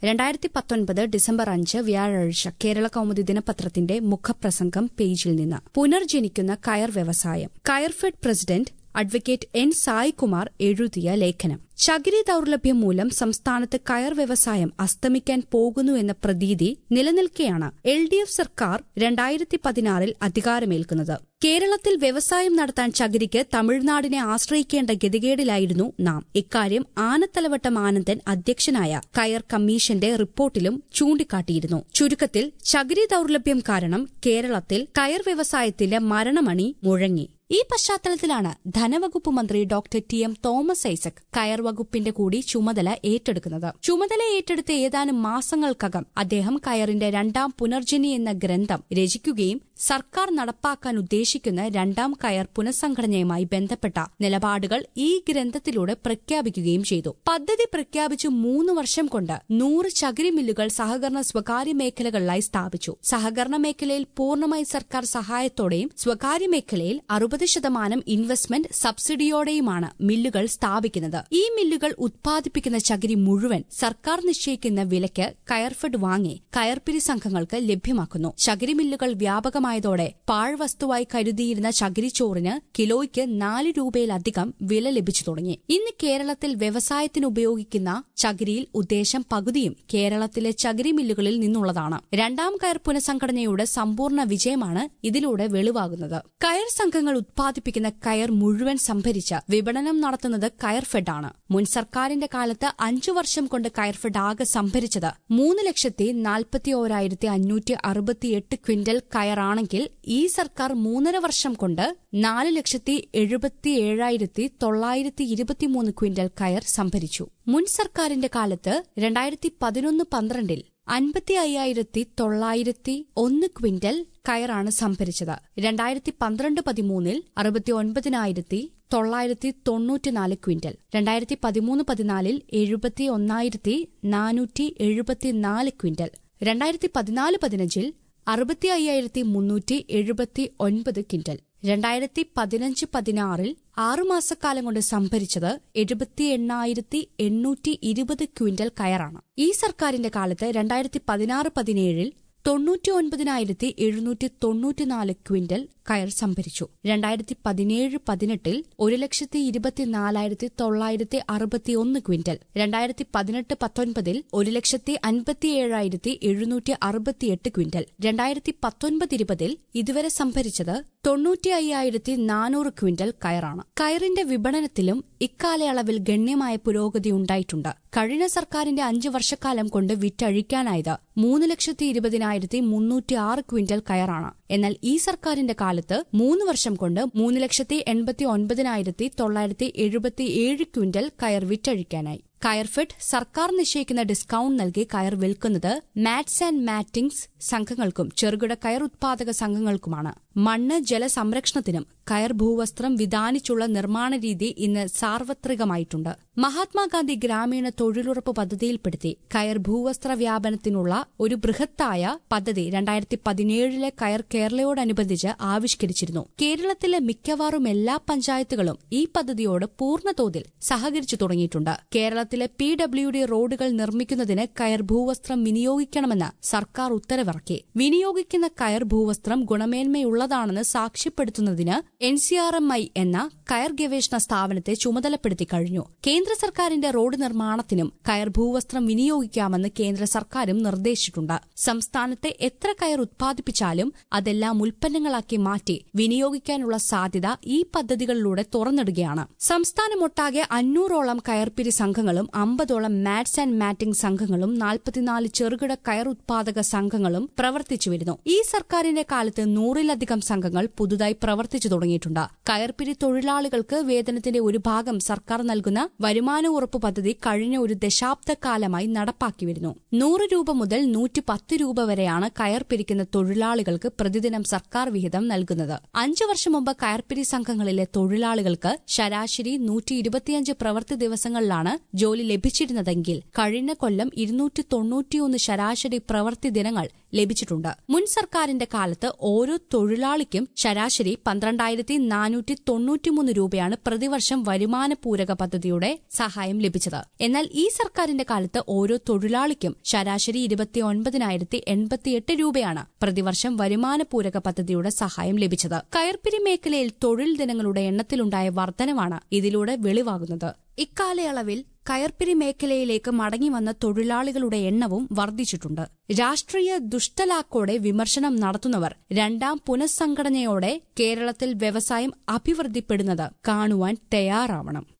രണ്ടായിരത്തി പത്തൊൻപത് ഡിസംബർ അഞ്ച് വ്യാഴാഴ്ച കേരള കൗമുദി ദിനപത്രത്തിന്റെ മുഖപ്രസംഗം പേജിൽ നിന്ന് പുനർജനിക്കുന്ന കയർ വ്യവസായം Coirfed president advocate N Saikumar എഴുതിയ ലേഖനം ചകിരി ദൌർലഭ്യം മൂലം സംസ്ഥാനത്ത് കയർ വ്യവസായം അസ്തമിക്കാൻ പോകുന്നു എന്ന പ്രതീതി നിലനിൽക്കെയാണ് എൽ ഡി എഫ് സർക്കാർ രണ്ടായിരത്തി പതിനാറിൽ അധികാരമേൽക്കുന്നത് കേരളത്തിൽ വ്യവസായം നടത്താൻ ചകിരിക്ക് തമിഴ്നാടിനെ ആശ്രയിക്കേണ്ട ഗതികേടിലായിരുന്നു നാം ഇക്കാര്യം ആനത്തലവട്ടം ആനന്ദൻ അധ്യക്ഷനായ കയർ കമ്മീഷന്റെ റിപ്പോർട്ടിലും ചൂണ്ടിക്കാട്ടിയിരുന്നു ചുരുക്കത്തിൽ ചകിരി ദൌർലഭ്യം കാരണം കേരളത്തിൽ കയർ വ്യവസായത്തിന്റെ മരണമണി മുഴങ്ങി ഈ പശ്ചാത്തലത്തിലാണ് ധനവകുപ്പ് മന്ത്രി doctor T M Thomas Isaac കയർ വകുപ്പിന്റെ കൂടി ചുമതല ഏറ്റെടുക്കുന്നത് ചുമതല ഏറ്റെടുത്ത ഏതാനും മാസങ്ങൾക്കകം അദ്ദേഹം കയറിന്റെ രണ്ടാം പുനർജനി എന്ന ഗ്രന്ഥം രചിക്കുകയും സർക്കാർ നടപ്പാക്കാൻ ഉദ്ദേശിക്കുന്ന രണ്ടാം കയർ പുനഃസംഘടനയുമായി ബന്ധപ്പെട്ട നിലപാടുകൾ ഈ ഗ്രന്ഥത്തിലൂടെ പ്രഖ്യാപിക്കുകയും ചെയ്തു പദ്ധതി പ്രഖ്യാപിച്ചു മൂന്ന് വർഷം കൊണ്ട് നൂറ് ചകിരി മില്ലുകൾ സഹകരണ സ്വകാര്യ മേഖലകളിലായി സ്ഥാപിച്ചു സഹകരണ മേഖലയിൽ പൂർണ്ണമായി സർക്കാർ സഹായത്തോടെയും സ്വകാര്യ മേഖലയിൽ അറുപത് ശതമാനം ഇൻവെസ്റ്റ്മെന്റ് സബ്സിഡിയോടെയുമാണ് മില്ലുകൾ സ്ഥാപിക്കുന്നത് ഈ മില്ലുകൾ ഉത്പാദിപ്പിക്കുന്ന ചകിരി മുഴുവൻ സർക്കാർ നിശ്ചയിക്കുന്ന വിലയ്ക്ക് കയർഫെഡ് വാങ്ങി കയർപിരി സംഘങ്ങൾക്ക് ലഭ്യമാക്കുന്നു ചകിരി മില്ലുകൾ വ്യാപകമായതോടെ പാഴ്വസ്തുവായി കരുതിയിരുന്ന ചകിരിച്ചോറിന് കിലോയ്ക്ക് നാല് രൂപയിലധികം വില ലഭിച്ചു തുടങ്ങി ഇന്ന് കേരളത്തിൽ വ്യവസായത്തിന് ഉപയോഗിക്കുന്ന ചകിരിയിൽ ഉദ്ദേശം പകുതിയും കേരളത്തിലെ ചകിരി മില്ലുകളിൽ നിന്നുള്ളതാണ് രണ്ടാം കയർ പുനഃസംഘടനയുടെ സമ്പൂർണ്ണ വിജയമാണ് ഇതിലൂടെ വെളിവാകുന്നത് കയർ സംഘങ്ങൾ ഉത്പാദിപ്പിക്കുന്ന കയർ മുഴുവൻ സംഭരിച്ച് വിപണനം നടത്തുന്നത് കയർഫെഡാണ് മുൻ സർക്കാരിന്റെ കാലത്ത് അഞ്ചു വർഷം കൊണ്ട് കയർഫെഡ് ആകെ സംഭരിച്ചത് മൂന്ന് ലക്ഷത്തി നാൽപ്പത്തി ഓരായിരത്തി അഞ്ഞൂറ്റി അറുപത്തിയെട്ട് ക്വിന്റൽ കയറാണെങ്കിൽ ഈ സർക്കാർ മൂന്നര വർഷം കൊണ്ട് നാല് ലക്ഷത്തി എഴുപത്തി ഏഴായിരത്തി തൊള്ളായിരത്തി ഇരുപത്തിമൂന്ന് ക്വിന്റൽ കയർ സംഭരിച്ചു മുൻ സർക്കാരിന്റെ കാലത്ത് രണ്ടായിരത്തി പതിനൊന്ന് പന്ത്രണ്ടിൽ അൻപത്തി അയ്യായിരത്തി തൊള്ളായിരത്തി ഒന്ന് ക്വിന്റൽ കയറാണ് സംഭരിച്ചത് രണ്ടായിരത്തി പന്ത്രണ്ട് പതിമൂന്നിൽ അറുപത്തി ഒൻപതിനായിരത്തി തൊള്ളായിരത്തി തൊണ്ണൂറ്റിനാല് ക്വിന്റൽ രണ്ടായിരത്തി പതിമൂന്ന് പതിനാലിൽ എഴുപത്തി ഒന്നായിരത്തി നാനൂറ്റി എഴുപത്തിനാല് ക്വിന്റൽ രണ്ടായിരത്തി പതിനാല് പതിനഞ്ചിൽ അറുപത്തി അയ്യായിരത്തി മുന്നൂറ്റി എഴുപത്തി ഒൻപത് ക്വിന്റൽ രണ്ടായിരത്തി പതിനഞ്ച് പതിനാറിൽ ആറുമാസക്കാലം കൊണ്ട് സംഭരിച്ചത് എഴുപത്തി എണ്ണായിരത്തി എണ്ണൂറ്റി ഇരുപത് ക്വിന്റൽ കയറാണ് ഈ സർക്കാരിന്റെ കാലത്ത് രണ്ടായിരത്തി പതിനാറ് പതിനേഴിൽ തൊണ്ണൂറ്റി ഒൻപതിനായിരത്തി എഴുന്നൂറ്റി തൊണ്ണൂറ്റിനാല് ക്വിന്റൽ കയർ സംഭരിച്ചു രണ്ടായിരത്തി പതിനേഴ് പതിനെട്ടിൽ ഒരു ലക്ഷത്തി ഇരുപത്തിനാലായിരത്തി തൊള്ളായിരത്തി അറുപത്തിയൊന്ന് ക്വിന്റൽ രണ്ടായിരത്തി പതിനെട്ട് പത്തൊൻപതിൽ ഒരു ലക്ഷത്തി അൻപത്തിയേഴായിരത്തി എഴുന്നൂറ്റി അറുപത്തിയെട്ട് ക്വിന്റൽ രണ്ടായിരത്തി പത്തൊൻപത് ഇരുപതിൽ ഇതുവരെ സംഭരിച്ചത് തൊണ്ണൂറ്റി അയ്യായിരത്തി നാനൂറ് ക്വിന്റൽ കയറാണ് കയറിന്റെ വിപണനത്തിലും ഇക്കാലയളവിൽ ഗണ്യമായ പുരോഗതി ഉണ്ടായിട്ടുണ്ട് കഴിഞ്ഞ സർക്കാരിന്റെ അഞ്ച് വർഷക്കാലം കൊണ്ട് വിറ്റഴിക്കാനായത് മൂന്ന് ലക്ഷത്തി ഇരുപതിനായിരത്തി മുന്നൂറ്റി ആറ് ക്വിന്റൽ കയറാണ് എന്നാൽ ഈ സർക്കാരിന്റെ കാലത്ത് മൂന്ന് വർഷം കൊണ്ട് മൂന്ന് ലക്ഷത്തി എൺപത്തി ഒൻപതിനായിരത്തി തൊള്ളായിരത്തി എഴുപത്തി ഏഴ് ക്വിന്റൽ കയർ വിറ്റഴിക്കാനായി കയർഫെഡ് സർക്കാർ നിശ്ചയിക്കുന്ന ഡിസ്കൌണ്ട് നൽകി കയർ വിൽക്കുന്നത് മാറ്റ്സ് ആൻഡ് മാറ്റിംഗ്സ് സംഘങ്ങൾക്കും ചെറുകിട കയർ ഉത്പാദക സംഘങ്ങൾക്കുമാണ് മണ്ണ് ജലസംരക്ഷണത്തിനും കയർ ഭൂവസ്ത്രം വിധാനിച്ചുള്ള നിർമ്മാണ രീതി ഇന്ന് സാർവത്രികമായിട്ടുണ്ട് മഹാത്മാഗാന്ധി ഗ്രാമീണ തൊഴിലുറപ്പ് പദ്ധതിയിൽപ്പെടുത്തി കയർ ഭൂവസ്ത്ര വ്യാപനത്തിനുള്ള ഒരു ബൃഹത്തായ പദ്ധതി രണ്ടായിരത്തി പതിനേഴിലെ കയർ കേരളയോടനുബന്ധിച്ച് ആവിഷ്കരിച്ചിരുന്നു കേരളത്തിലെ മിക്കവാറും എല്ലാ പഞ്ചായത്തുകളും ഈ പദ്ധതിയോട് പൂർണ്ണതോതിൽ സഹകരിച്ചു തുടങ്ങിയിട്ടുണ്ട് കേരളത്തിലെ പി ഡബ്ല്യു ഡി റോഡുകൾ നിർമ്മിക്കുന്നതിന് കയർ ഭൂവസ്ത്രം വിനിയോഗിക്കണമെന്ന് സർക്കാർ ഉത്തരവിറക്കി വിനിയോഗിക്കുന്ന കയർ ഭൂവസ്ത്രം ഗുണമേന്മയുള്ളതാണെന്ന് സാക്ഷ്യപ്പെടുത്തുന്നതിന് N C R M I എന്ന കയർ ഗവേഷണ സ്ഥാപനത്തെ ചുമതലപ്പെടുത്തി കഴിഞ്ഞു കേന്ദ്ര സർക്കാരിന്റെ റോഡ് നിർമ്മാണത്തിനും കയർ ഭൂവസ്ത്രം വിനിയോഗിക്കാമെന്ന് കേന്ദ്ര സർക്കാരും നിർദ്ദേശിച്ചിട്ടുണ്ട് സംസ്ഥാനത്തെ എത്ര കയർ ഉത്പാദിപ്പിച്ചാലും അതെല്ലാം ഉൽപ്പന്നങ്ങളാക്കി മാറ്റി വിനിയോഗിക്കാനുള്ള സാധ്യത ഈ പദ്ധതികളിലൂടെ തുറന്നിടുകയാണ് സംസ്ഥാനമൊട്ടാകെ അഞ്ഞൂറോളം കയർപിരി സംഘങ്ങളും അമ്പതോളം മാറ്റ്സ് ആൻഡ് മാറ്റിംഗ് സംഘങ്ങളും നാൽപ്പത്തിനാല് ചെറുകിട കയർ ഉത്പാദക സംഘങ്ങളും പ്രവർത്തിച്ചു വരുന്നു ഈ സർക്കാരിന്റെ കാലത്ത് നൂറിലധികം സംഘങ്ങൾ പുതുതായി പ്രവർത്തിച്ചു തുടങ്ങിയിട്ടുണ്ട് കയർപിരി തൊഴിലാളികൾക്ക് വേതനത്തിന്റെ ഒരു ഭാഗം സർക്കാർ നൽകുന്ന വരുമാന ഉറപ്പ് പദ്ധതി കഴിഞ്ഞ ഒരു ദശാബ്ദക്കാലമായി നടപ്പാക്കി വരുന്നു നൂറ് രൂപ മുതൽ നൂറ്റി പത്ത് രൂപ വരെയാണ് കയർ പിരിക്കുന്ന തൊഴിലാളികൾക്ക് പ്രതിദിനം സർക്കാർ വിഹിതം നൽകുന്നത് അഞ്ചു വർഷം മുമ്പ് കയർപിരി സംഘങ്ങളിലെ തൊഴിലാളികൾക്ക് ശരാശരി നൂറ്റി ഇരുപത്തിയഞ്ച് പ്രവൃത്തി ദിവസങ്ങളിലാണ് ജോലി ലഭിച്ചിരുന്നതെങ്കിൽ കഴിഞ്ഞ കൊല്ലം ഇരുന്നൂറ്റി തൊണ്ണൂറ്റിയൊന്ന് ശരാശരി പ്രവൃത്തി ദിനങ്ങൾ ലഭിച്ചിട്ടുണ്ട് മുൻ സർക്കാരിന്റെ കാലത്ത് ഓരോ തൊഴിലാളി തൊഴിലാളിക്കും ശരാശരി പന്ത്രണ്ടായിരത്തി നാനൂറ്റി തൊണ്ണൂറ്റിമൂന്ന് രൂപയാണ് പ്രതിവർഷം വരുമാന പൂരക പദ്ധതിയുടെ സഹായം ലഭിച്ചത് എന്നാൽ ഈ സർക്കാരിന്റെ കാലത്ത് ഓരോ തൊഴിലാളിക്കും ശരാശരി ഇരുപത്തിയൊൻപതിനായിരത്തി എൺപത്തിയെട്ട് രൂപയാണ് പ്രതിവർഷം വരുമാന പൂരക പദ്ധതിയുടെ സഹായം ലഭിച്ചത് കയർപ്പിരി മേഖലയിൽ തൊഴിൽ ദിനങ്ങളുടെ എണ്ണത്തിലുണ്ടായ വർധനവാണ് ഇതിലൂടെ വെളിവാകുന്നത് ഇക്കാലയളവിൽ കയർപ്പിരി മേഖലയിലേക്ക് മടങ്ങിവന്ന തൊഴിലാളികളുടെ എണ്ണവും വർദ്ധിച്ചിട്ടുണ്ട് രാഷ്ട്രീയ ദുഷ്ടലാക്കോടെ വിമർശനം നടത്തുന്നവർ രണ്ടാം പുനഃസംഘടനയോടെ കേരളത്തിൽ വ്യവസായം അഭിവൃദ്ധിപ്പെടുന്നത് കാണുവാൻ തയ്യാറാവണം